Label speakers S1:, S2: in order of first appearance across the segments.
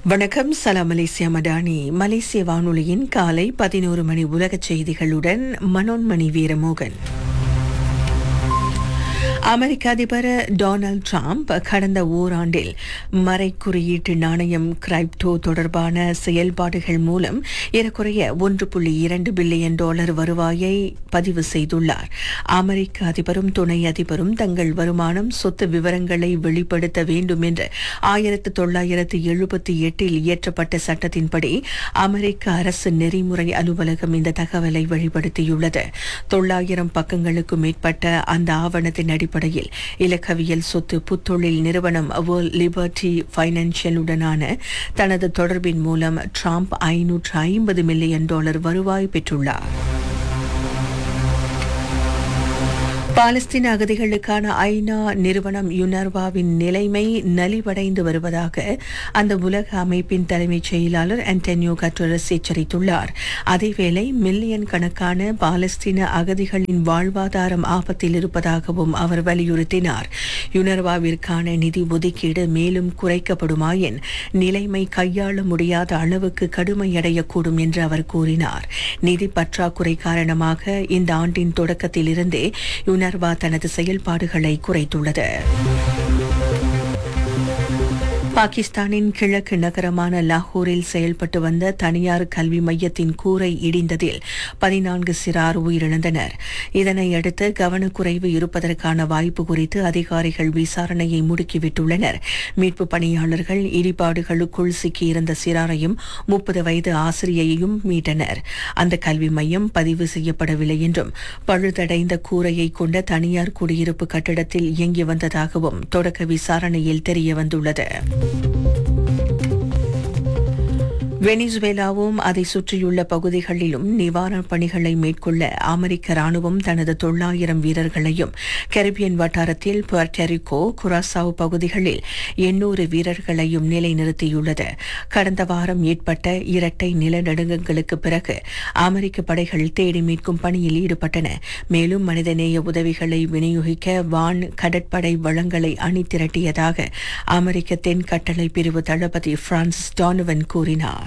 S1: வணக்கம் சலாம் மலேசியா மடானி மலேசிய வானொலியின் காலை பதினோரு மணி உலகச் செய்திகளுடன் மனோன்மணி வீரமோகன் அமெரிக்க அதிபர் டொனால்ட் ட்ரம்ப் கடந்த ஓராண்டில் மறைக்குறியீட்டு நாணயம் கிரைப்டோ தொடர்பான செயல்பாடுகள் மூலம் ஏறக்குறைய ஒன்று புள்ளி இரண்டு பில்லியன் டாலர் வருவாயை பதிவு செய்துள்ளார் அமெரிக்க அதிபரும் துணை அதிபரும் தங்கள் வருமானம் சொத்து விவரங்களை வெளிப்படுத்த வேண்டும் என்று ஆயிரத்து தொள்ளாயிரத்து எழுபத்தி எட்டில் இயற்றப்பட்ட சட்டத்தின்படி அமெரிக்க அரசு நெறிமுறை அலுவலகம் இந்த தகவலை வெளிப்படுத்தியுள்ளது தொள்ளாயிரம் பக்கங்களுக்கும் மேற்பட்ட அந்த ஆவணத்தின் அடிப்படையில் இலக்கவியல் சொத்து புத்தொழில் நிறுவனம் வேர்ல்ட் லிபர்டி ஃபைனான்சியலுடனான தனது தொடர்பின் மூலம் ட்ரம்ப் ஐநூற்று ஐம்பது மில்லியன் டாலர் வருவாய் பெற்றுள்ளார் பாலஸ்தீன அகதிகளுக்கான ஐநா நிறுவனம் யுனர்வாவின் நிலைமை நலிவடைந்து வருவதாக அந்த உலக அமைப்பின் தலைமைச் செயலாளர் அன்டனியோ கட்டரஸ் எச்சரித்துள்ளார் அதேவேளை மில்லியன் கணக்கான பாலஸ்தீன அகதிகளின் வாழ்வாதாரம் ஆபத்தில் இருப்பதாகவும் அவர் வலியுறுத்தினார் யுனர்வாவிற்கான நிதி ஒதுக்கீடு மேலும் குறைக்கப்படுமாயின் நிலைமை கையாள முடியாத அளவுக்கு கடுமையடையக்கூடும் என்று அவர் கூறினார் நிதி பற்றாக்குறை காரணமாக இந்த ஆண்டின் தொடக்கத்திலிருந்தே யுனர்வா தனது செயல்பாடுகளை குறைத்துள்ளது பாகிஸ்தானின் கிழக்கு நகரமான லாகூரில் செயல்பட்டு வந்த தனியார் கல்வி மையத்தின் கூரை இடிந்ததில் பதினான்கு சிறார் உயிரிழந்தனர் இதனை அடுத்து கவனக்குறைவு இருப்பதற்கான வாய்ப்பு குறித்து அதிகாரிகள் விசாரணையை முடுக்கிவிட்டுள்ளனர் மீட்பு பணியாளர்கள் இடிபாடுகளுக்குள் சிக்கியிருந்த சிறாரையும் முப்பது வயது ஆசிரியையும் மீட்டனர் அந்த கல்வி மையம் பதிவு செய்யப்படவில்லை என்றும் பழுதடைந்த கூரையை கொண்ட தனியார் குடியிருப்பு கட்டிடத்தில் இயங்கி வந்ததாகவும் தொடக்க விசாரணையில் தெரியவந்துள்ளது வெனிசுவேலாவும் அதை சுற்றியுள்ள பகுதிகளிலும் நிவாரணப் பணிகளை மேற்கொள்ள அமெரிக்க ராணுவம் தனது தொள்ளாயிரம் வீரர்களையும் கரிபியன் வட்டாரத்தில் புவர்டெரிகோ குராசாவ் பகுதிகளில் எண்ணூறு வீரர்களையும் நிலைநிறுத்தியுள்ளது கடந்த வாரம் ஏற்பட்ட இரட்டை நிலநடுக்கங்களுக்கு பிறகு அமெரிக்க படைகள் தேடி மீட்கும் பணியில் ஈடுபட்டன மேலும் மனிதநேய உதவிகளை விநியோகிக்க வான் கடற்படை வளங்களை அணிதிரட்டியதாக அமெரிக்க தென் கட்டளை பிரிவு தளபதி பிரான்சிஸ் டானுவன் கூறினார்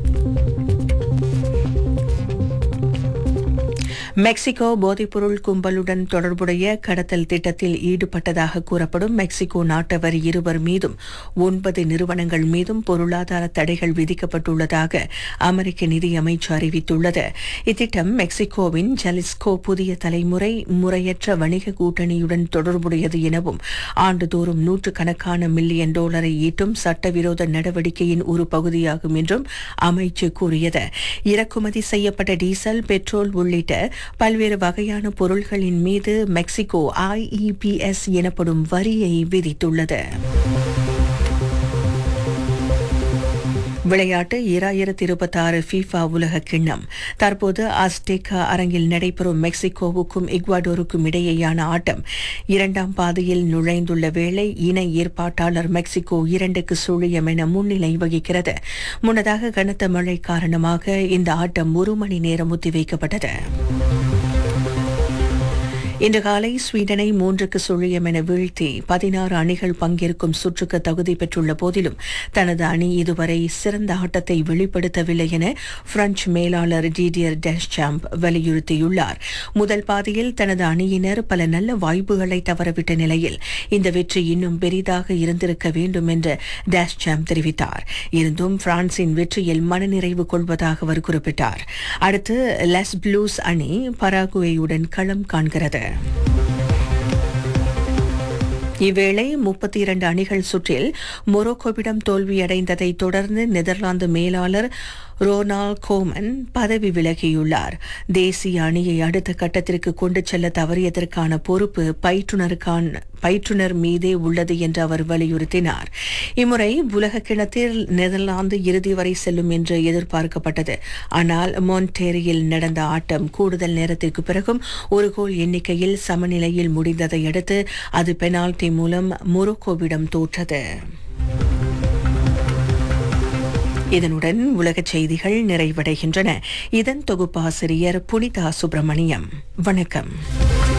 S1: மெக்சிகோ போதைப்பொருள் கும்பலுடன் தொடர்புடைய கடத்தல் திட்டத்தில் ஈடுபட்டதாக கூறப்படும் மெக்சிகோ நாட்டவர் இருவர் மீதும் ஒன்பது நிறுவனங்கள் மீதும் பொருளாதார தடைகள் விதிக்கப்பட்டுள்ளதாக அமெரிக்க நிதி அமைச்சு அறிவித்துள்ளது இத்திட்டம் மெக்சிகோவின் ஜலிஸ்கோ புதிய தலைமுறை முறையற்ற வணிக கூட்டணியுடன் தொடர்புடையது எனவும் ஆண்டுதோறும் நூற்றுக்கணக்கான மில்லியன் டாலரை ஈட்டும் சட்டவிரோத நடவடிக்கையின் ஒரு பகுதியாகும் என்றும் அமைச்சு கூறியது இறக்குமதி செய்யப்பட்ட டீசல் பெட்ரோல் உள்ளிட்ட பல்வேறு வகையான பொருள்களின் மீது மெக்சிகோ ஐஇபிஎஸ் எனப்படும் வரியை விதித்துள்ளது விளையாட்டு இராயிரத்தி இருபத்தி ஆறு ஃபீஃபா உலக கிண்ணம் தற்போது அஸ்டேக்கா அரங்கில் நடைபெறும் மெக்சிகோவுக்கும் இக்வாடோருக்கும் இடையேயான ஆட்டம் இரண்டாம் பாதையில் நுழைந்துள்ள வேளை இணை ஏற்பாட்டாளர் மெக்சிகோ இரண்டுக்கு சுழியம் என முன்னிலை வகிக்கிறது முன்னதாக கனத்த மழை காரணமாக இந்த ஆட்டம் ஒரு மணி நேரம் ஒத்திவைக்கப்பட்டது இன்று காலை ஸ்வீடனை மூன்றுக்கு சுழியம் என வீழ்த்தி பதினாறு அணிகள் பங்கேற்கும் சுற்றுக்கு தகுதி பெற்றுள்ள போதிலும் தனது அணி இதுவரை சிறந்த ஆட்டத்தை வெளிப்படுத்தவில்லை என பிரெஞ்சு மேலாளர் டிடியர் டெஸ்சாம்ப் வலியுறுத்தியுள்ளார் முதல் பாதியில் தனது அணியினர் பல நல்ல வாய்ப்புகளை தவறவிட்ட நிலையில் இந்த வெற்றி இன்னும் பெரிதாக இருந்திருக்க வேண்டும் என்று டேஷ்சாம்ப் தெரிவித்தார் இருந்தும் பிரான்சின் வெற்றியில் மனநிறைவு கொள்வதாக அவர் குறிப்பிட்டார் அடுத்து லெஸ் ப்ளூஸ் அணி பராகுவேயுடன் களம் காண்கிறது இவ்வேளை முப்பத்தி இரண்டு அணிகள் சுற்றில் மொரோக்கோவிடம் தோல்வியடைந்ததை தொடர்ந்து நெதர்லாந்து மேலாளர் ரோனால் கோமன் பதவி விலகியுள்ளார் தேசிய அணியை அடுத்த கட்டத்திற்கு கொண்டு செல்ல தவறியதற்கான பொறுப்பு பயிற்றுனருக்கான பயிற்றுனர் மீதே உள்ளது என்று அவர் வலியுறுத்தினார் இம்முறை உலக கிணத்தில் நெதர்லாந்து இறுதி வரை செல்லும் என்று எதிர்பார்க்கப்பட்டது ஆனால் மொன்டேரியில் நடந்த ஆட்டம் கூடுதல் நேரத்திற்கு பிறகும் ஒரு கோல் எண்ணிக்கையில் சமநிலையில் முடிந்ததை அடுத்து அது பெனால்டி மூலம் மொரோக்கோவிடம் தோற்றது இதனுடன் உலகச் செய்திகள் நிறைவடைகின்றன இதன் தொகுப்பாசிரியர் புனிதா சுப்பிரமணியம் வணக்கம்